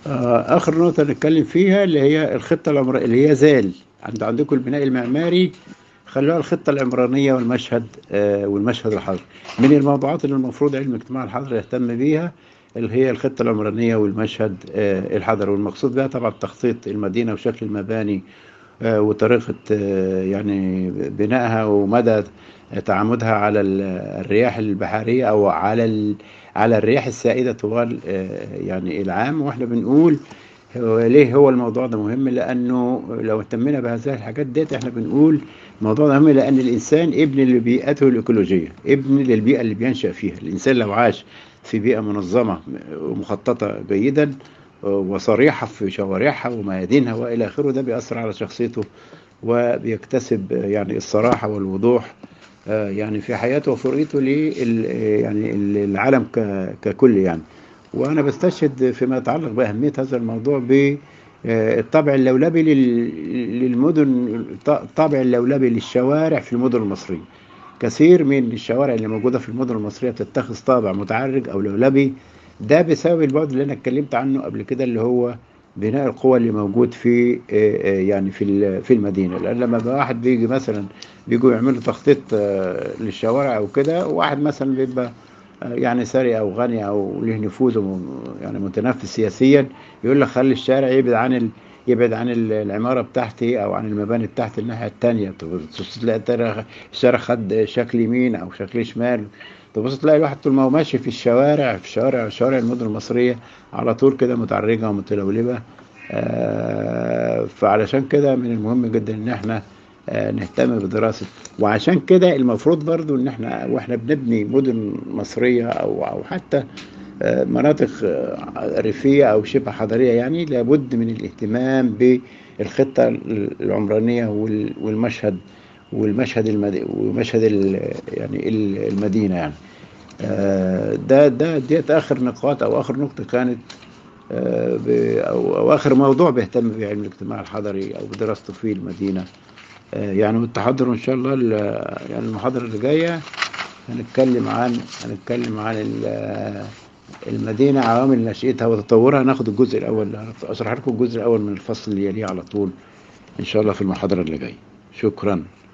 آه، اخر نقطه نتكلم فيها اللي هي الخطه العمر اللي هي زال عند عندكم البناء المعماري خلوها الخطه العمرانيه والمشهد آه، والمشهد الحضري من الموضوعات اللي المفروض علم الاجتماع الحضري يهتم بيها اللي هي الخطه العمرانيه والمشهد آه، الحضري والمقصود بها طبعا تخطيط المدينه وشكل المباني آه، وطريقه آه، يعني بنائها ومدى تعامدها على ال- الرياح البحريه او على ال- على الرياح السائده طوال آه، يعني العام واحنا بنقول هو ليه هو الموضوع ده مهم لانه لو اهتمينا بهذه الحاجات ديت احنا بنقول الموضوع ده مهم لان الانسان ابن لبيئته الايكولوجيه ابن للبيئه اللي بينشا فيها الانسان لو عاش في بيئه منظمه ومخططه جيدا وصريحه في شوارعها وميادينها والى اخره ده بيأثر على شخصيته وبيكتسب يعني الصراحه والوضوح آه، يعني في حياته وفي رؤيته لل يعني العالم ك- ككل يعني وانا بستشهد فيما يتعلق باهميه هذا الموضوع بالطابع اللولبي لل- للمدن الطابع اللولبي للشوارع في المدن المصريه كثير من الشوارع اللي موجوده في المدن المصريه بتتخذ طابع متعرج او لولبي ده بسبب البعد اللي انا اتكلمت عنه قبل كده اللي هو بناء القوى اللي موجود في آه، آه، يعني في ال- في المدينه لان لما بقى واحد بيجي مثلا بيجوا يعملوا تخطيط آه، للشوارع او كده واحد مثلا بيبقى آه، يعني ثري او غني او له نفوذ وم- يعني متنفس سياسيا يقول لك خلي الشارع يبعد عن ال... يبعد عن ال- العماره بتاعتي او عن المباني بتاعتي الناحيه الثانيه تبص تلاقي التاني الشارع خد شكل يمين او شكل شمال تبص تلاقي الواحد طول ما هو ماشي في الشوارع في شوارع شوارع المدن المصريه على طول كده متعرجه ومتلولبه آه، فعلشان كده من المهم جدا ان احنا آه، نهتم بدراسه وعشان كده المفروض برضو ان احنا واحنا بنبني مدن مصريه او او حتى آه، مناطق آه، ريفيه او شبه حضريه يعني لابد من الاهتمام بالخطه العمرانيه وال- والمشهد والمشهد المد... ومشهد ال... يعني ال- المدينه يعني آه، ده ده ديت اخر نقاط او اخر نقطه كانت آه، ب... او او اخر موضوع بيهتم به علم الاجتماع الحضري او بدراسته في المدينه آه، يعني والتحضر ان شاء الله ال- يعني المحاضره اللي جايه هنتكلم عن هنتكلم عن ال- المدينه عوامل نشأتها وتطورها ناخد الجزء الاول اشرح لكم الجزء الاول من الفصل اللي يليه على طول ان شاء الله في المحاضره اللي جايه شكرا